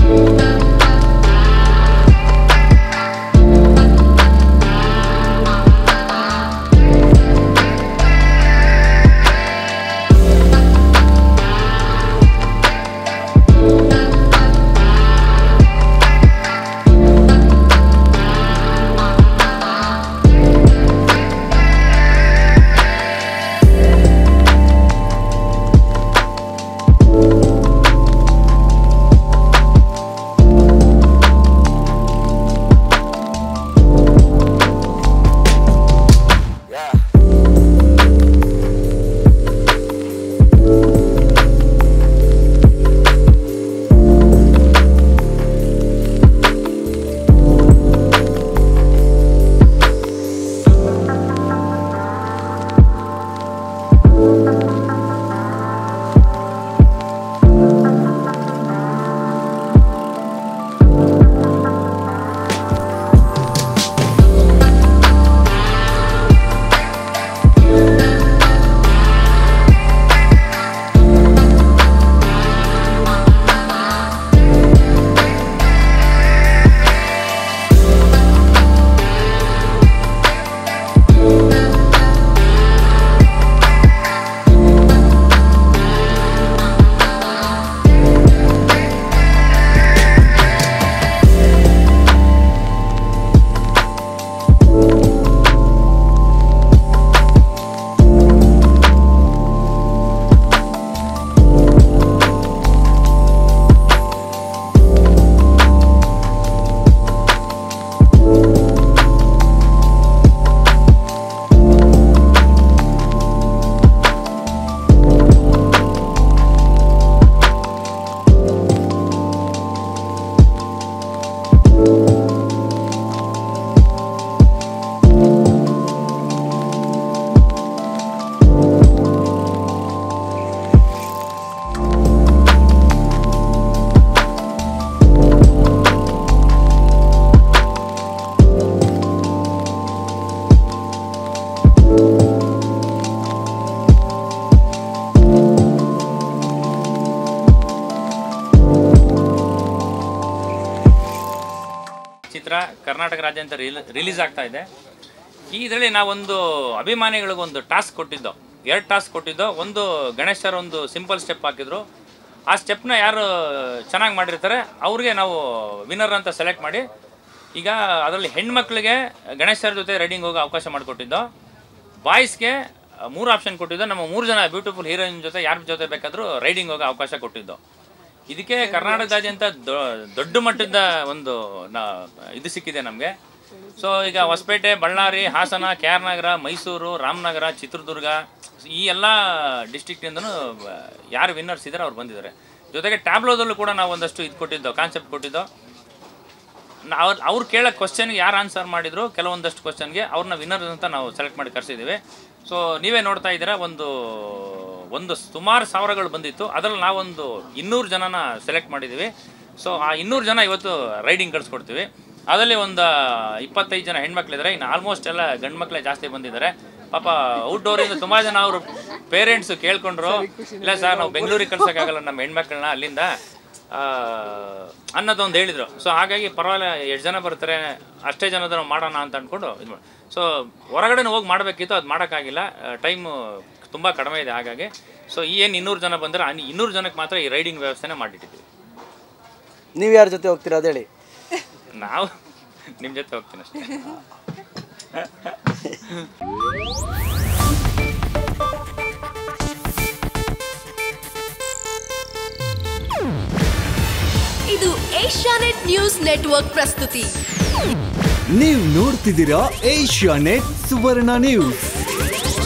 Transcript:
ಚಿತ್ರ Karnataka ರಾಜ್ಯಾಂತ release ಆಗ್ತಾ ಇದೆ ಈ ಇದರಲ್ಲಿ ನಾವೊಂದು ಅಭಿಮಾನಿಗಳಿಗೊಂದು ಟಾಸ್ಕ್ ಕೊಟ್ಟಿದ್ದೋ ಎರಡು ಟಾಸ್ಕ್ ಕೊಟ್ಟಿದ್ದೋ ಒಂದು ಗಣೇಶ್ ಸರ್ ಒಂದು ಸಿಂಪಲ್ ಸ್ಟೆಪ್ ಹಾಕಿದ್ರು ಆ ಸ್ಟೆಪ್ನ ಯಾರು ಚೆನ್ನಾಗಿ ಮಾಡಿರ್ತಾರೆ ಅವ್ರಿಗೆ ನಾವು ವಿನ್ನರ್ ಅಂತ ಸೆಲೆಕ್ಟ್ ಮಾಡಿ ಈಗ ಅದರಲ್ಲಿ ಹೆಣ್ಮಕ್ಳಿಗೆ ಗಣೇಶ್ ಸರ್ ಜೊತೆ ರೈಡಿಂಗ್ ಹೋಗೋ ಅವಕಾಶ ಮಾಡಿಕೊಟ್ಟಿದ್ದೋ ಬಾಯ್ಸ್ಗೆ ಮೂರು ಆಪ್ಷನ್ ಕೊಟ್ಟಿದ್ದೋ ನಮ್ಮ ಮೂರು ಜನ ಬ್ಯೂಟಿಫುಲ್ ಹೀರೋಯಿನ್ ಜೊತೆ ಯಾರ ಜೊತೆ ಬೇಕಾದರೂ ರೈಡಿಂಗ್ ಹೋಗೋ ಅವಕಾಶ ಕೊಟ್ಟಿದ್ದೋ ಇದಕ್ಕೆ ಕರ್ನಾಟಕದಾದ್ಯಂತ ದೊ- ದೊಡ್ಡ ಮಟ್ಟದ ಒಂದು ನ- ಇದು ಸಿಕ್ಕಿದೆ ನಮಗೆ ಸೊ ಈಗ ಹೊಸಪೇಟೆ ಬಳ್ಳಾರಿ ಹಾಸನ ಕೆ ಆರ್ ನಗರ ಮೈಸೂರು ರಾಮನಗರ ಚಿತ್ರದುರ್ಗ ಈ ಎಲ್ಲ ಡಿಸ್ಟಿಕ್ನಿಂದನೂ ಯಾರು ವಿನ್ನರ್ಸ್ ಇದ್ದಾರೆ ಅವ್ರು ಬಂದಿದ್ದಾರೆ ಜೊತೆಗೆ ಟ್ಯಾಬ್ಲೋದಲ್ಲೂ ಕೂಡ ನಾವು ಒಂದಷ್ಟು ಇದು ಕೊಟ್ಟಿದ್ದೋ ಕಾನ್ಸೆಪ್ಟ್ ಕೊಟ್ಟಿದ್ದೋ ಅವ್ರು ಅವ್ರು ಕೇಳೋ ಕ್ವಶನ್ಗೆ ಯಾರು ಆನ್ಸರ್ ಮಾಡಿದ್ರು ಕೆಲವೊಂದಷ್ಟು ಕ್ವಶನ್ಗೆ ಅವ್ರನ್ನ ವಿನ್ನರ್ ಅಂತ ನಾವು ಸೆಲೆಕ್ಟ್ ಮಾಡಿ ಕರೆಸಿದ್ದೀವಿ ಸೊ ನೀವೇ ನೋಡ್ತಾ ಇದ್ದೀರಾ ಒಂದು ಒಂದು ಸುಮಾರು ಸಾವಿರಗಳು ಬಂದಿತ್ತು ಅದರಲ್ಲಿ ನಾವೊಂದು ಇನ್ನೂರು ಜನನ ಸೆಲೆಕ್ಟ್ ಮಾಡಿದ್ದೀವಿ ಸೊ ಆ ಇನ್ನೂರು ಜನ ಇವತ್ತು ರೈಡಿಂಗ್ ಕಳಿಸ್ಕೊಡ್ತೀವಿ ಅದರಲ್ಲಿ ಒಂದು ಇಪ್ಪತ್ತೈದು ಜನ ಹೆಣ್ಮಕ್ಳಿದ್ದಾರೆ ಇನ್ನು ಆಲ್ಮೋಸ್ಟ್ ಎಲ್ಲ ಗಂಡು ಮಕ್ಕಳೇ ಜಾಸ್ತಿ ಬಂದಿದ್ದಾರೆ ಪಾಪ ಔಟ್ಡೋರಿಂದ ತುಂಬ ಜನ ಅವರು ಪೇರೆಂಟ್ಸ್ ಕೇಳ್ಕೊಂಡ್ರು ಇಲ್ಲ ಸರ್ ನಾವು ಬೆಂಗಳೂರಿಗೆ ಕಳ್ಸೋಕ್ಕಾಗಲ್ಲ ನಮ್ಮ ಹೆಣ್ಮಕ್ಳನ್ನ ಅಲ್ಲಿಂದ ಆ, ಅನ್ನೋದೊಂದು ಹೇಳಿದರು ಸೊ ಹಾಗಾಗಿ ಪರವಾಗಿಲ್ಲ ಎಷ್ಟು ಜನ ಬರ್ತಾರೆ ಅಷ್ಟೇ ಜನದ ನಾವು ಮಾಡೋಣ ಅಂತ ಅಂದ್ಕೊಂಡು ಇದು ಮಾಡಿ ಸೊ ಹೊರಗಡೆ ಹೋಗಿ ಮಾಡಬೇಕಿತ್ತು ಅದು ಮಾಡೋಕ್ಕಾಗಿಲ್ಲ ಟೈಮು ತುಂಬ ಕಡಿಮೆ ಇದೆ ಹಾಗಾಗಿ ಸೊ ಈ ಏನು ಇನ್ನೂರು ಜನ ಬಂದರೆ ಆ ಇನ್ನೂರು ಜನಕ್ಕೆ ಮಾತ್ರ ಈ ರೈಡಿಂಗ್ ವ್ಯವಸ್ಥೆನ ಮಾಡಿಟ್ಟಿದ್ದೀವಿ ನೀವು ಯಾರ ಜೊತೆ ಹೋಗ್ತೀರಾ ಅದೇಳಿ ನಾವು ನಿಮ್ಮ ಜೊತೆ ಹೋಗ್ತೀನಿ ಅಷ್ಟೇ ಇದು ಏಷ್ಯಾನೆಟ್ ನ್ಯೂಸ್ ನೆಟ್ವರ್ಕ್ ಪ್ರಸ್ತುತಿ ನೀವು ನೋಡ್ತಿದ್ದೀರಾ ಏಷ್ಯಾ ನೆಟ್ ಸುವರ್ಣ ನ್ಯೂಸ್